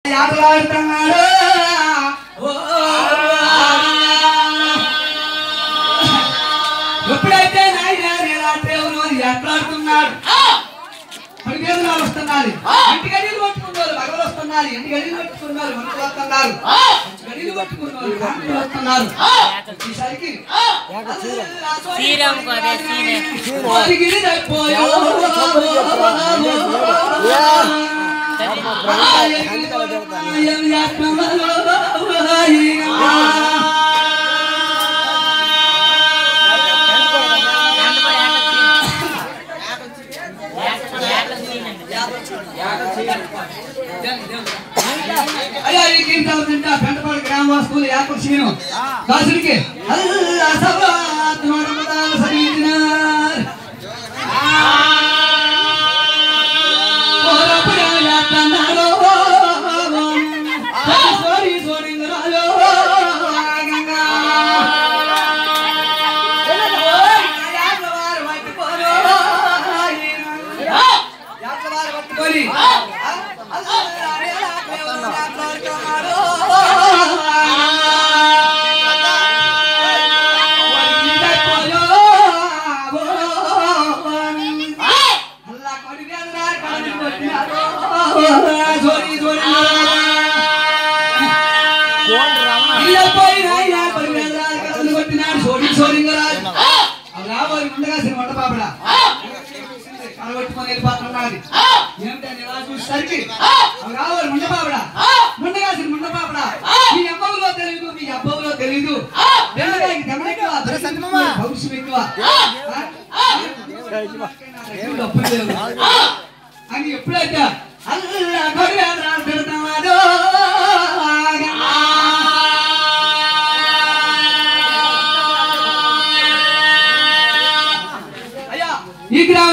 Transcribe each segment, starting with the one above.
ఆటలాడుతున్నాడు ఓ, ఎప్పుడైతే నాయన రాత్రేవులు ఎట్లాడుతున్నాడు పడిగేదులు వస్తున్నారు ఇంటి గడిలు పట్టుకున్నారు మగలు వస్తున్నారు ఇంటి గడిలు పట్టుకున్నారు మనుషులు వస్తున్నారు గడిలు పట్టుకున్నారు కాంతులు వస్తున్నారు వచ్చేసరికి శ్రీరామ్ అదే సీనే వారికి తప్పిపోయో. అయ్యా ఈ కీర్తన తింటా పెంటపాడు గ్రామవాసులు యాపర్ సీను దాసుడికి అల్లా సభాత్మరమదాలు సరించినారు పోరపురాయాతన్నారో, సోరి సోరింగరాలో, గంగా. ఓయ్, యాట్లవారు పట్టుకోరు. యాట్లవారు పట్టుకొని, అల్లా దేవుడు మాట్లాడుతున్నాడు. అల్లా కొడిగల్లా కాడి కొట్టినారు. సోరి సోరింగరాలో. ఇళ్ళపోయి నాయన కొడిగల్లా కాడి కొట్టినాడు. సోరి సోరింగరాలు. అలా వారి ఉండగా సిరి వంట పాపడ కలగొట్టుకొని వెళ్ళిపోతున్నది ఏమిటని ఇలా చూసేసరికి అలా వారి ముండ పాపడ ముండగా సిరి ముండ పాపడ మీ అమ్మవులో తెలియదు మీ అబ్బవులో తెలియదు బెండకాయకి దెబ్బలెక్కువ భవిష్యం ఎక్కువ డబ్బులు లేవు. అని ఎప్పుడైతే అల్లా కొడిగల్లా పెడతామాదో అయ్యా ఈ గ్రామ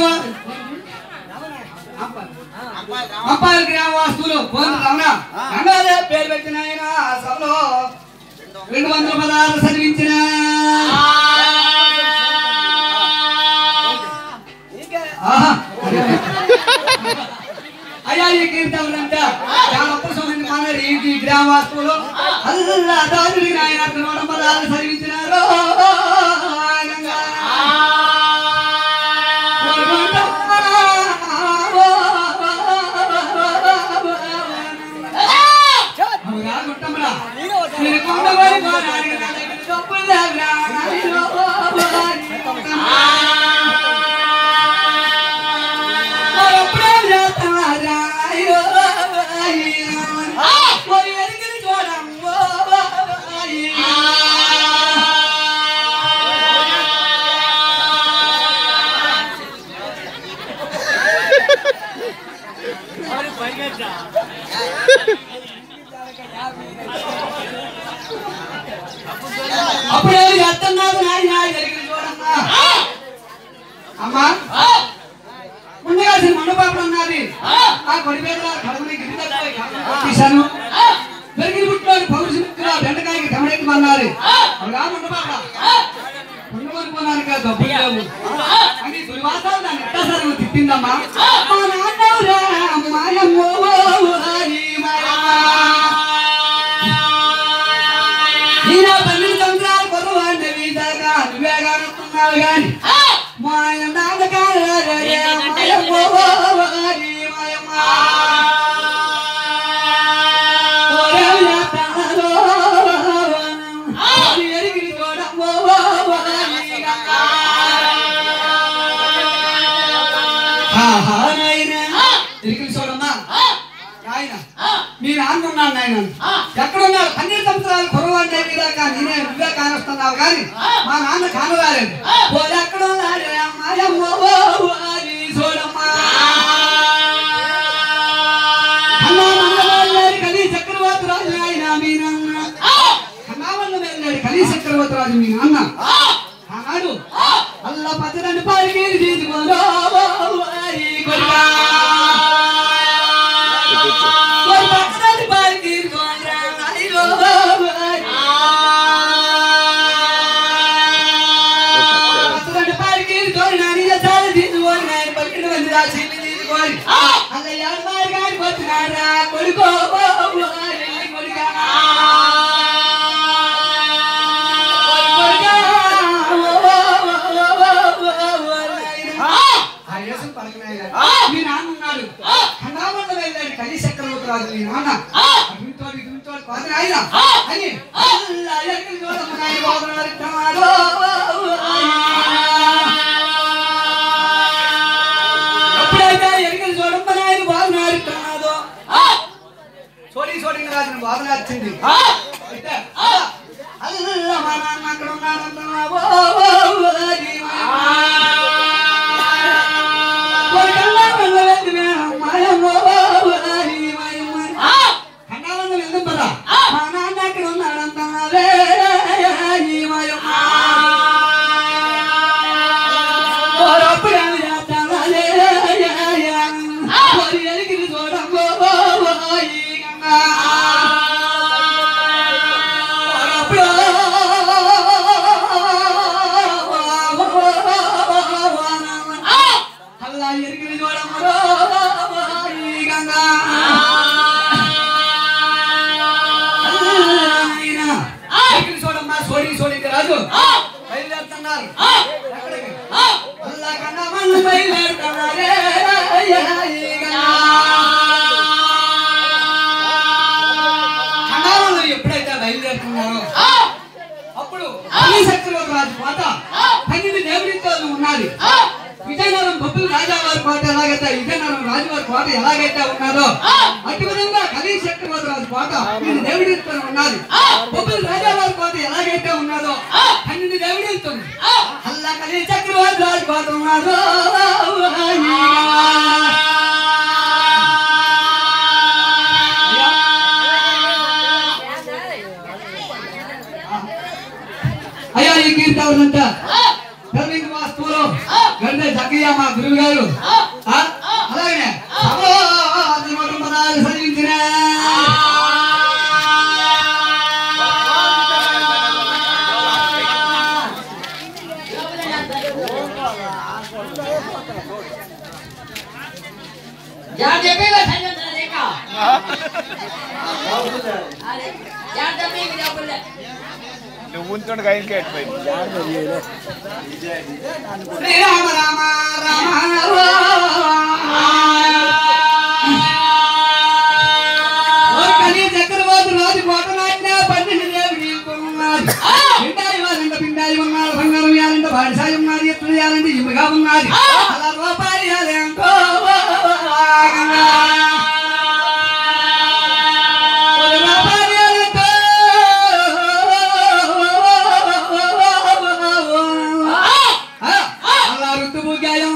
అప్పాల గ్రామ వాస్తువులు పోను రమణ రంగాలే పేరు పెట్టిన ఆయన ఆ సభలో రెండు వందల పదాలు చదివించిన ఆహా. అయ్యా ఈ కీర్తనంట చాలా అప్రసమైన మానరు ఈ గ్రామ వాస్తువులు అల్లా దాదుడి ఆయన రెండు వందల పదాలు చదివించినారు గంగా. అప్పుడే చేస్తున్నావు నాయన జరిగిన చూడమ్మా అమ్మా ఉండగాల్సిన మండపాపడు ఉన్నది ఆ కొడి మీద కడుపుని గిరి తప్పిపోయి కడుపుని తీశాను పెరిగిన పుట్టిలోని పౌరుష మిత్రులు ఆ బెండకాయకి గమనెక్కమన్నారు అవునా మండపాపడ ఉండమనుకున్నాను కదా డబ్బులు లేవు అని దుర్వాసాలు దాన్ని ఎట్టాసారి తిట్టిందమ్మా మా నాన్నవురా మాయమ్మో హరి మాయమ్మ ఈయన పన్నెండు సంవత్సరాలు పొరవాడిని వీసాగా నువ్వే కానుకున్నావు గాని మాయ నాన్నగారు మాయమ్మో హరి మాయమ్మ ఓరేవు చేస్తారో, అది ఎరిగిరి చూడమ్మో హరి గంగా. ఆహా నాయనా, ఎరిగిరి చూడమ్మా నాయన మీ నాన్న ఉన్నాడు నాయన ఎక్కడున్నాడు పన్నెండు సంవత్సరాలు కురవాడి దాకా నేనే నువ్వే కానొస్తున్నావు కానీ మా నాన్న కానరాలేదు పోలు ఎక్కడున్నాడు అమ్మాయమ్మో అది చూడమ్మా అన్నా మంగళవారి కలి చక్రవర్తి రాజు ఆయన మీ నాన్న కన్నావల్ల వెళ్ళాడు కలి చక్రవర్తి రాజు మీ నాన్న ఆనాడు అల్ల పచ్చని పారికి తీసుకోలో హరి కొడుకా ఓరి పచ్చని పారికి తీసుకోరా అయ్యో పచ్చని పారికి తీసుకొని నా నిజ చాలు తీసుకొని ఆయన పలికిన మంది రాసి తీసుకొని అల్ల ఎవరి గారికి వచ్చినారా కొడుకో నాన్న అటుంటోడు ఇటుంటోడు కాదు నాయన అని అల్లా ఎక్కడికి చూడమ్మ నాయన బాబునారు ఇట్టమాడు. ఎప్పుడైతే ఎక్కడికి చూడమ్మ నాయన బాబునారు ఇట్టమాదో సోడి సోడి రాజు బాధ నచ్చింది అయితే అల్లా మా నాన్న అక్కడ ఉన్నాడన్నా ఓ జీవా కొరకల్లా వెళ్ళవేంది మేడం మాయమ్మో ఓరి మాయమ్మ కన్నాలను వెళ్దాం పదా మా నాన్న అక్కడ ఉన్నాడంటున్నావే ఈ మాయమ్మ ఓరప్పుడు ఏమి చేస్తానాలే ఓరి ఎలిగిరి చూడమ్మో ఈ గంగా ఓరప్పుడు అల్లా ఎరిగిరి చూడమ్మో ఈ గంగా ఎగిరి చూడమ్మా సోడి సోడి రాజు బయలుదేరుతున్నారు ఎక్కడికి అల్లా కన్నా మళ్ళీ బయలుదేరుతున్నారే ఈ గంగా. కన్నాలలో ఎప్పుడైతే బయలుదేరుతున్నారో అప్పుడు అన్ని శక్తులకు రాజు కోట పన్నెండు దేవుడితో ఉన్నది విజయనగరం బొబ్బులు రాజావారి కోట ఎలాగైతే విజయనగరం రాజువారి కోట ఎలాగైతే ఉన్నదో అటు విధంగా కలీ శక్తివతి రాజు కోట పన్నెండు దేవుడితో ఉన్నది బొబ్బులు రాజావారి కోట ఎలాగైతే ఉన్నదో పన్నెండు దేవుడితో అల్లా కలీ చక్రవర్తి రాజు కోట ఉన్నాడు అయ్యా ఈ కీర్తి ఎవరిదంట ధర్మింగ్ వాస్తువులు గంటే జగ్గయ్య మా గురువు గారు ఆ? అలాగే సమాజం పదాలు సరించిన यार देखेगा संजय देखा अरे यार देखेगा क्या बोल रहे నువ్వు ఉంటుండగా ఆయన కేటిపోయింది శ్రీరామ రామ రామ ఓ కలి చక్రవర్తి రాజు కోట నాయన పన్నెండు దేవుడి ఉన్నది పిండాయి వారంట పిండాయి ఉన్నాడు బంగారం ఇవ్వాలంటే బాడిసాయి ఉన్నది ఎత్తులు ఇవ్వాలంటే ఇమ్మగా ఉన్నది అలా రూపాయలు ఇవ్వాలంటో రూపాయలు ఇవ్వాలంటో అలా రుద్దు బుగ్గాయం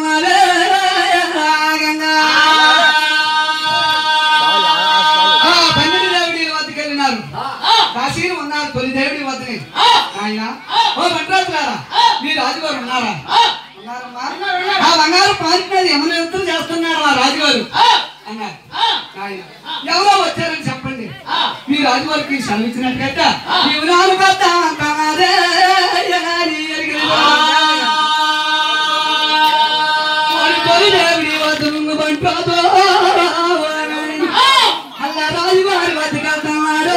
పన్నెండు దేవుడి వద్దకు వెళ్ళినారు కాశీని ఉన్నారు తొలి దేవుడి వద్దని ఆయన ఓ భట్రాజులారా మీ రాజుగారు ఉన్నారా ఉన్నారమ్మా? ఆ బంగారు పారిపోయి యమనివృత్తులు చేస్తున్నారు మా రాజుగారు అన్నారు ఆయన ఎవరో వచ్చారని చెప్పండి మీ రాజువారికి సెలవిచ్చినట్టుగా నీవు నాలుగు పెద్ద అంటున్నారే తొలి దేవుడి వద్ద నుండి బంటాదో అల్లా రాజుగారి వద్దకు వెళ్తున్నాడు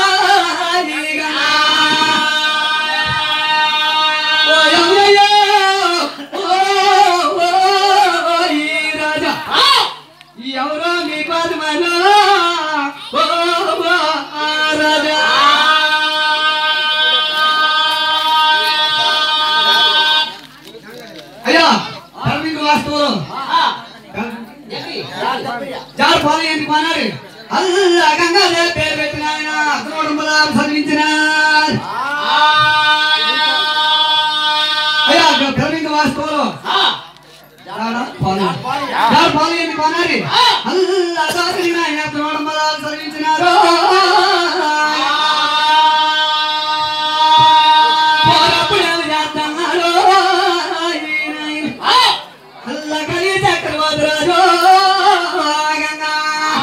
ఓ యమయ్యో, ఓ, ఓ, ఓ, ఈ రాజా ఎవరో మీ పాదమను ఓ ఓ, ఆ రాజా అయ్యా ధర్మిక వాస్తువులు జార్ పాలు ఏంటి కొనాలి అల్లా గంగా పేరు పెట్టిన ఆయన అగ్రవడంబలాలు చదివించిన అయ్యా ధర్మిక వాస్తువులు జార్ పాలు ఏంటి కొనాలి అల్లా చదివిన ఆయన అగ్రవడంబలాలు చదివించినారు పోరప్పుడు ఏమి చేస్తున్నాడు అల్లా కలి చక్రవర్తి రాజు గంగా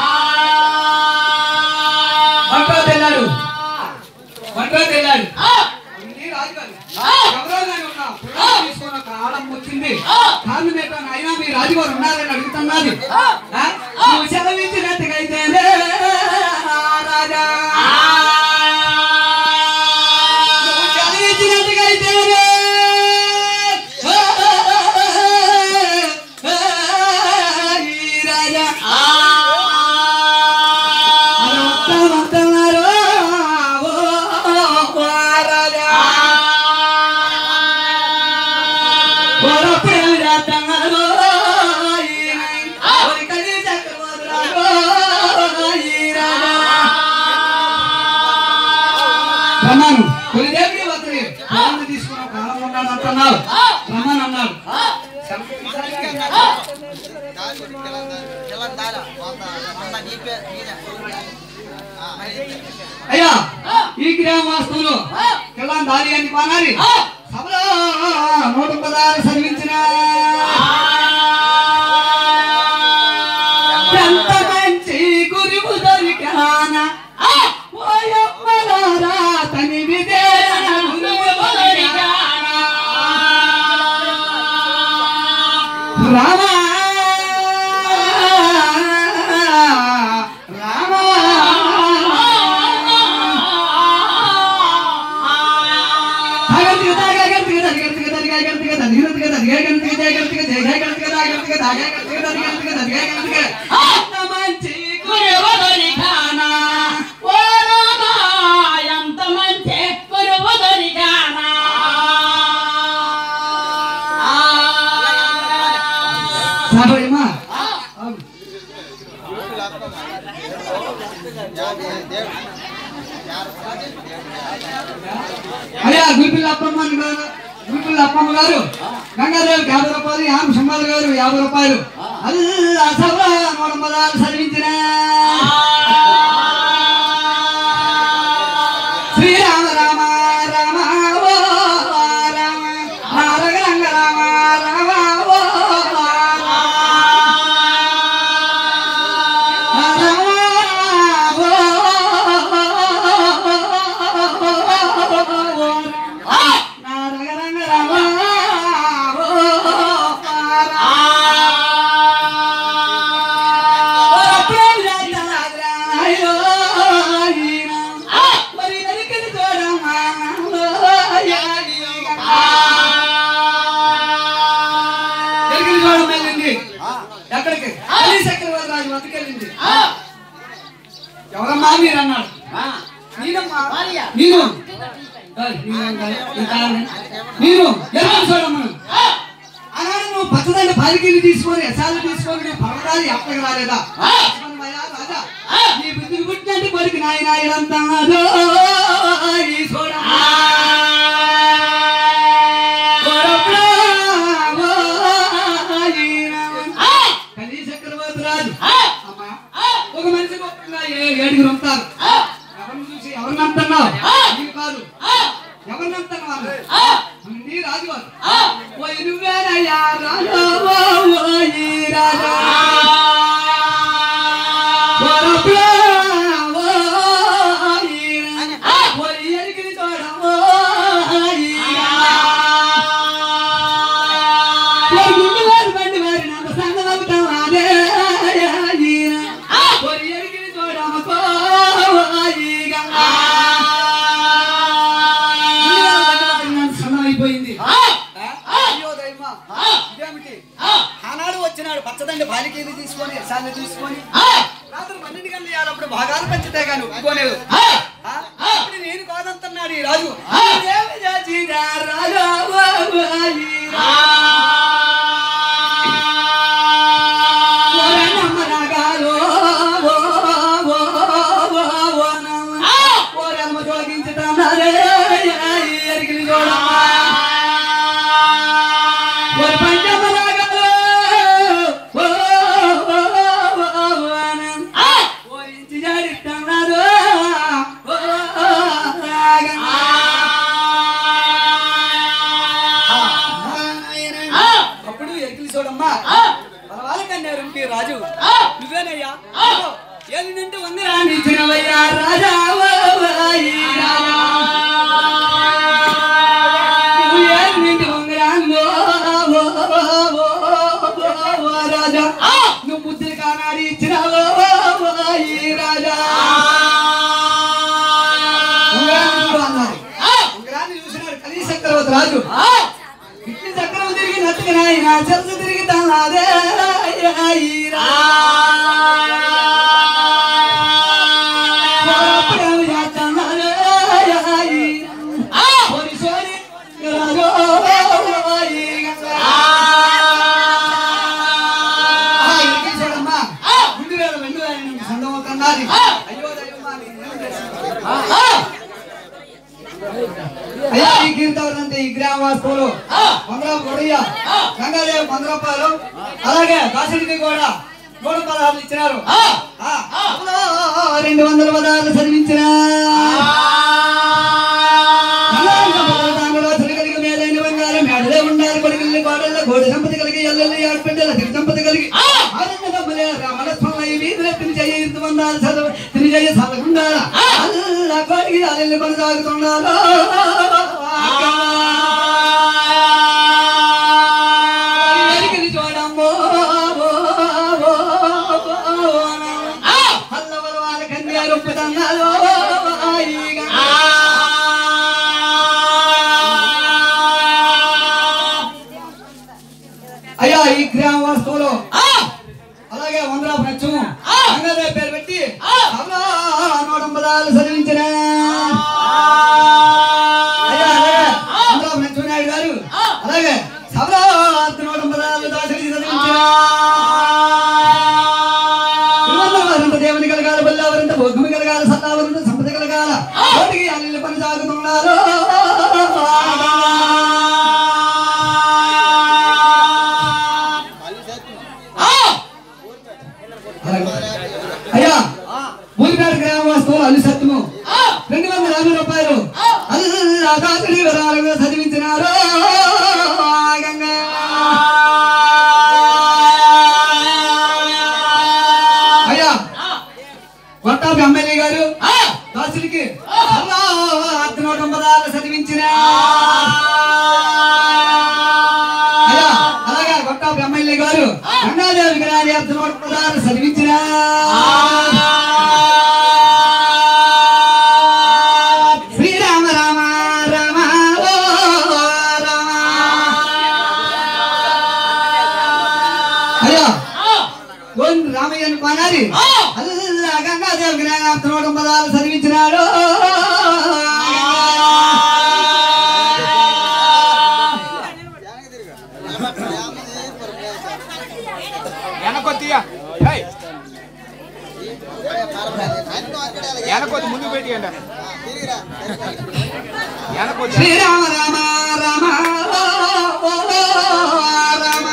వంటో తెల్లాడు వంటో తెల్లాడు ఇది రాజుగారు ఎవరో కానీ ఉన్నాం పిల్లలు తీసుకొని ఒక ఆడం వచ్చింది కాళ్ళు పెట్టాను అయినా మీ రాజుగారు ఉన్నారని అడుగుతున్నది ఆ? నువ్వు సెలవిచ్చినట్టుగైతేనే రాజా నువ్వు సెలవిచ్చినట్టుగైతేనే ఓ, ఓ, ఈ రాజా రమ్మను కొన్ని దేవుడి వస్తుంది ప్రాణం తీసుకున్న కాలం ఉన్నాడు అంటున్నాడు రమ్మని అన్నాడు అయ్యా ఈ గ్రామస్తులు కిల్లాం దారి అని కొనాలి సభలో నూట పదాలు చదివించిన ఎంత మంచి గురువు దొరికానా ఓయమ్మలారా తని విదేన గురువు దొరికానా రామా మంచి గురువు దొరికానా ఓ రామా ఎంత మంచి గురువు దొరికానా సభయమా అయ్యా గురిపిల్ల అప్పమ్మ గారు గురిపిల్ల అప్పమ్మ గారు గంగాదేవికి యాభై రూపాయలు యామ సంబాద్ గారు యాభై రూపాయలు అల్లా సభ నూట పదాలు చదివించిన శ్రీరామ రామ రామ ఓ రామ నారగ రంగ రామ రామ ఓ ఎక్కడికి అలీ చక్రవర్తి రాజు వద్దకు వెళ్ళింది ఎవరమ్మా మీరు అన్నాడు నేనమ్మా భార్య. నేను ఏయ్, నేనేం కాదు. నేను కాదని. నేను ఎవరు చూడమ్మను ఆనాడు నువ్వు పచ్చదండ పాలికీలు తీసుకొని ఎసాలు తీసుకొని నువ్వు పర్వతాలు ఎప్పటికి రాలేదా లక్ష్మణమయ్య, రాజా నీ బుద్ధికి పుట్టినట్టు కొరికి నాయన ఇదంతా నాదో. ఈ చూడమ్మా. కొరప్రా, ఓ ఈయన. కలీ చక్రవర్తి రాజు అమ్మా ఒక మనిషి గొప్పగా ఏ- ఏడుగురు ఉంటారు ఎవరిని చూసి ఎవరిని నమ్ముతున్నావు నీవు కాదు ఎవరిని నమ్ముతున్నావు నీ రాజుగారు ఓ నువ్వేనయ్యా రాజు ఓ ఓ ఈ రాజా ఓ రబ్బా, ఓ ఈయన. ఓ ఎరిగిరి తోడ, ఓ ఈయన. ఓ గుండెవారి బండి వారి నంద సంగమవుతాం అదే ఈయన. ఓ ఎరిగిరి తోడ, అమ్మకో, ఓ ఈగ. అయిపోయింది అయ్యో దైవమా ఇదేమిటి ఆనాడు వచ్చినాడు పచ్చదండి బాలికీలు తీసుకొని ఎసాన్ని తీసుకొని రాత్రి పన్నెండు గంటలు ఇవ్వాలప్పుడు భాగాలు పంచితే కానీ ఒప్పుకోలేదు ఆ? ఇప్పుడు నేను కాదంటున్నాడు ఈ రాజు ఏమి చేసినా రాజా ఓ ఓ ఈ ఓరన్నమ్మ రాగాలో, ఓ ఓ ఓ ఓ నమ్మ. ఓరమ్మ జోగించుతున్నారే, ఈ ఎరిగిలి జోడమ్మ. ఓరి పంచమ్మ రాగాలో, ఓ ఓ ఓ ఓ నమ్మ. ఓరి ఇంటి జాడిస్తున్నారు, ఓ రాగమ్మ. ఈ కీర్తవరంటే ఈ గ్రామ వాస్తువులు మందరం గొడయ్య గంగాదేవి వంద రూపాయలు అలాగే దాసుడికి కూడా నూట పదహారు ఇచ్చినారు ఆ, రెండు వందల పదహారు చదివించిన మేలైన బంగారం మేడలే ఉండాలి కొడుకుల్ని కోడళ్ళ గోడి సంపద కలిగి ఎల్లెల్లి ఆడపిడ్డల తిరి సంపద కలిగి ఆనందమ్మలే రమణస్వామి వీధుల తిని చేయ ఇంత మందాలు చదువు తిని చేయ చదవకుండాల అల్ల కొడిగి అల్లెల్లి కొనసాగుతుండాలి ఎరిగిరి చూడమ్మో అల్లవల వాళ్ళ కన్యా రొప్పుతన్నారు అయ్యా ఈ గ్రామ వస్తువులు అలాగే వందరాపు నచ్చము అంగదే పేరు పెట్టి అలా నూటంబదాలు చదివించిన అయ్యా అలాగే వందరాపు నచ్చునాయుడు గారు అలాగే సభలో నూటంబదాలు దాసరి చదివించిన తిరువన్నవారంత దేవుని కలగాల బల్లావరంత భోగమి కలగాల సన్నావరంత సంపద కలగాల కోటికి అల్లి పని సాగుతున్నారు అయ్యా ఊరిపేట గ్రామ వస్తువులు అల్లి సత్యము రెండు వందల యాభై రూపాయలు అల్లా దాసుడి వివరాలుగా చదివించినారు గంగా. అయ్యా కొట్టాపి ఎమ్మెల్యే గారు దాసుడికి అల్లా అర్ధనూట పదాలు చదివించిన అయ్యా అలాగే కొట్టాపి ఎమ్మెల్యే గారు గంగాదేవి గారి అర్ధనూట పదాలు చదివించిన శ్రీరామ రామ రామ ఓ రామ అయ్యా ఓన్ రామయ్యను కొనాలి అల్లా గంగాదేవి జ్ఞానార్థనోట పదాలు చదివించినాడు వెనకొద్దిగా ఏయ్. వెనకొద్ది ముందు పెట్టి అండి వెనకొద్ది శ్రీరామ రామ రామ ఓ రామ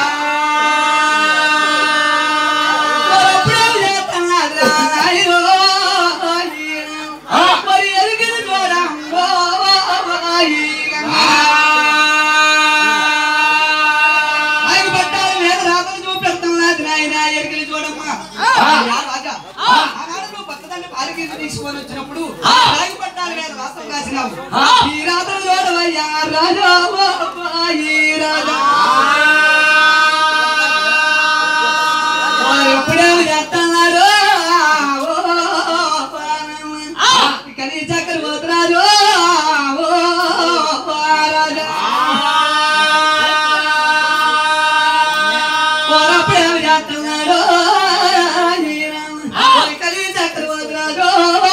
ఎప్పుడూ చేస్తున్నాడు రాయుడు. మరి ఎరిగిన చూడమ్మో ఈ గంగా. ఆయన పట్టాలు మీద రాత్రి చూపెడుతున్నది నాయన ఎరిగిలి చూడమ్మా యా రాజా ఆనాడు నువ్వు పక్కదాన్ని పాలకీలు తీసుకొని వచ్చినప్పుడు రాగి పట్టాల మీద రాసం రాసినావు ఈ రాత్రి చూడవయ్యా రాజా ఓ ఈ రాజా వారు ఎప్పుడేమో చేస్తున్నాడు కనీ చక్కర పోతున్నారు ఓ రాజా పోరప్పుడేమో చేస్తున్నాడు కనీ చక్కర పోతున్నారు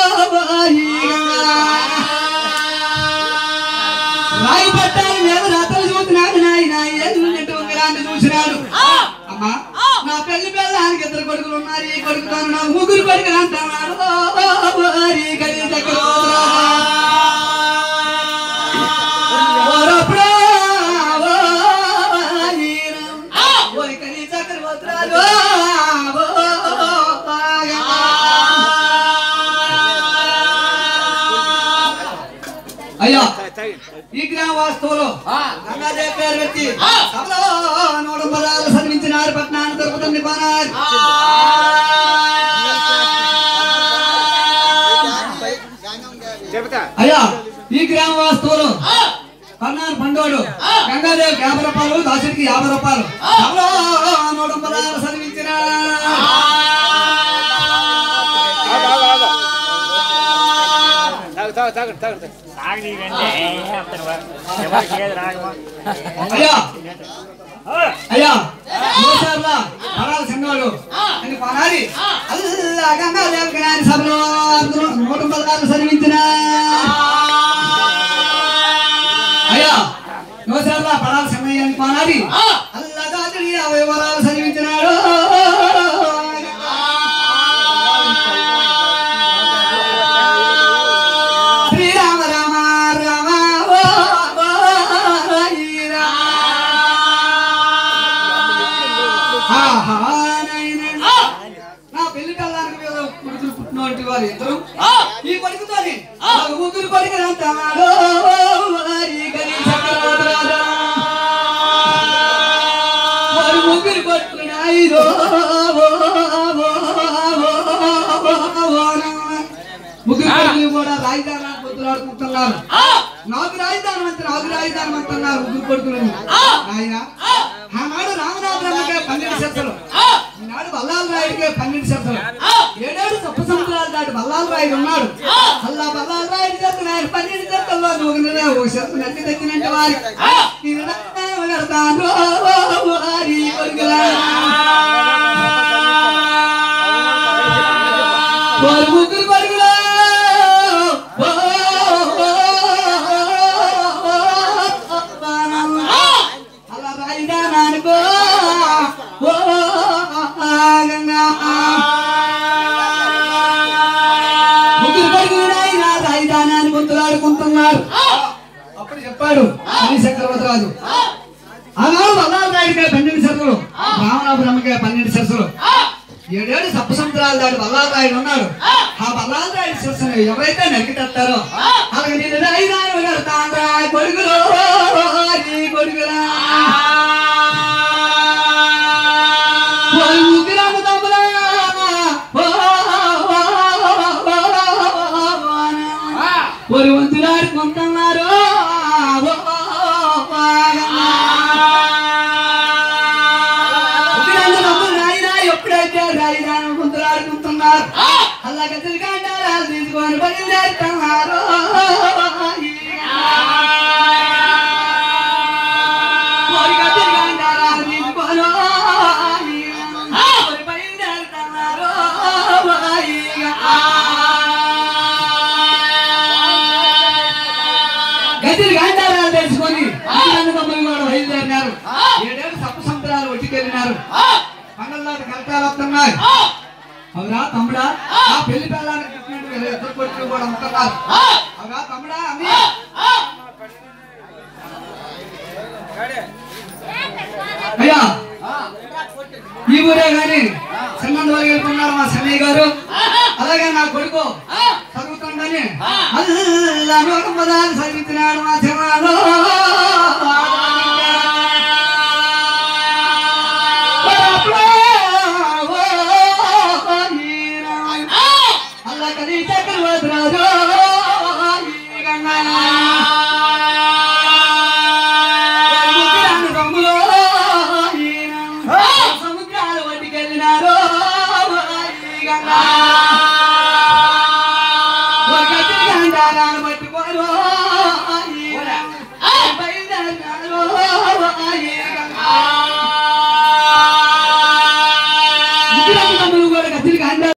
రాయి పట్టాల మీద రాత్రులు చూస్తున్నాడు నాయన ఎదురున్నట్టు ఉంగరాన్ని చూసినాడు అమ్మా నా పెళ్లి పిల్లానికి ఇద్దరు కొడుకులు ఉన్నారు ఈ కొడుకుతో నా ముగ్గురు కొడుకులు అంటున్నారు ఓరి గడి దగ్గర ఓరప్పుడా, ఓ ఈరం. ఓరి కడి దగ్గర పోతున్నారు. ఓ అయ్యా ఈ గ్రామ వాస్తువులు గంగాదేవి పేరు పెట్టి సభలో నూట పదాలు చదివించినారు పట్నాన్ని దొరుకుతుంది కొనాలి చెబుతా అయ్యా ఈ గ్రామ వాస్తువులు పన్నాను పండోడు గంగాదేవి యాభై రూపాయలు దాసుడికి యాభై రూపాయలు సభలో నూట పదాలు చదివించిన ఆగు, ఆగు, ఆగు. తాగు తాగు తాగు తాగు తాగు. అయ్యా అయ్యా మూసార్ల పడాలి సంఘాలు అని కొనాలి అల్లా గంగాదేవి జ్ఞాని సభలో అందరూ నూట పదాలు చదివించిన అయ్యా నూసార్ల పడాలి సంఘయ్య అని కొనాలి అల్లా దాచుడి యాభై వరాలు చదివించినాడు శ్రీరామ రామ రామ ఓ వెళ్తాడు వారి గని చక్రవర్తులారా. వారు ముగ్గురు కొట్టుకున్నాయిరో ముగ్గురు కొడుకులు కూడా రాజధాని పొద్దులాడుకుంటున్నారు నాకు రాజధాని మంత్రి నాకు రాజధాని మంత్రి అన్నారు ముగ్గురు కొడుకులు ఆయన ఆనాడు రామనాథరావుకే పన్నెండు శక్తులు ఈనాడు బల్లాల రాయుడికే పన్నెండు శక్తులు ఏడేడు తప్పు సముద్రాలు దాటి బల్లాల రాయుడు ఉన్నాడు అల్లా బల్లాల రాయుడు చెప్తున్న ఆయన పన్నెండు శక్తుల్లో నువ్వు ఒక శక్తులు ఎత్తి తెచ్చినట్టు వారి నేను పెడతాను వారి కొడుకులా వారు ముగ్గురు కొడుకులు అలా రాయిదానా అనుకో ఓ ఆగంగా. ముగ్గురు కొడుకులు నాయన రాయిదానాన్ని గుంతులాడుకుంటున్నారు అప్పుడు చెప్పాడు అని చక్రవర్తిరాజు ఆనాడు బల్లాల రాయుడికే పన్నెండు సరస్సులు రామనాపురమ్మకే పన్నెండు సరస్సులు ఏడేడు సప్త సముద్రాలు దాటి బల్లారాయుడు ఉన్నాడు ఆ బల్లారాయుడు శిరస్సును ఎవరైతే నరికితేస్తారో అలాగే నేను రాయిదాను కడతాను కొడుకులు నీ కొడుకులా ఓ ముగ్గురు అన్నదమ్ములా. ఓ, ఓ, ఓ, ఓ, ఒరి వంతులాడుకుంటున్నారు ఓ, ఎప్పుడైతే రాయిదానం గుంతులాడుకుంటున్నారు అలా గతులు కంటారాలు తీసుకొని బయలుదేరుతున్నారు మరి గతులు కంటారాలు తీసుకొని మరి బయలుదేరుతున్నారు గతులు కంటారాలు తెలుసుకొని అన్నదమ్ములు కూడా బయలుదేరినారు ఏడేళ్ళు సప్పు సముద్రాలు ఒట్టికెళ్ళినారు పండల్లాంటి కలకాలు వస్తున్నాయి అవురా తమ్ముడా ఆ పెళ్లి పిల్లలకి చెప్పినట్టు వీళ్ళ ఇద్దరు కొడుకులు కూడా ఉంటున్నారు అవురా తమ్ముడా అమ్మి అయ్యా ఈ ఊరే గాని సంబంధం వెళ్ళిపోతున్నారు మా సన్నయ్య గారు అలాగే నా కొడుకు చదువుతుండని అల్లా నూట పదాలు చదువుతున్నాడు మా చిన్నాడు అల్లా కది చక్రవర్తి రాజు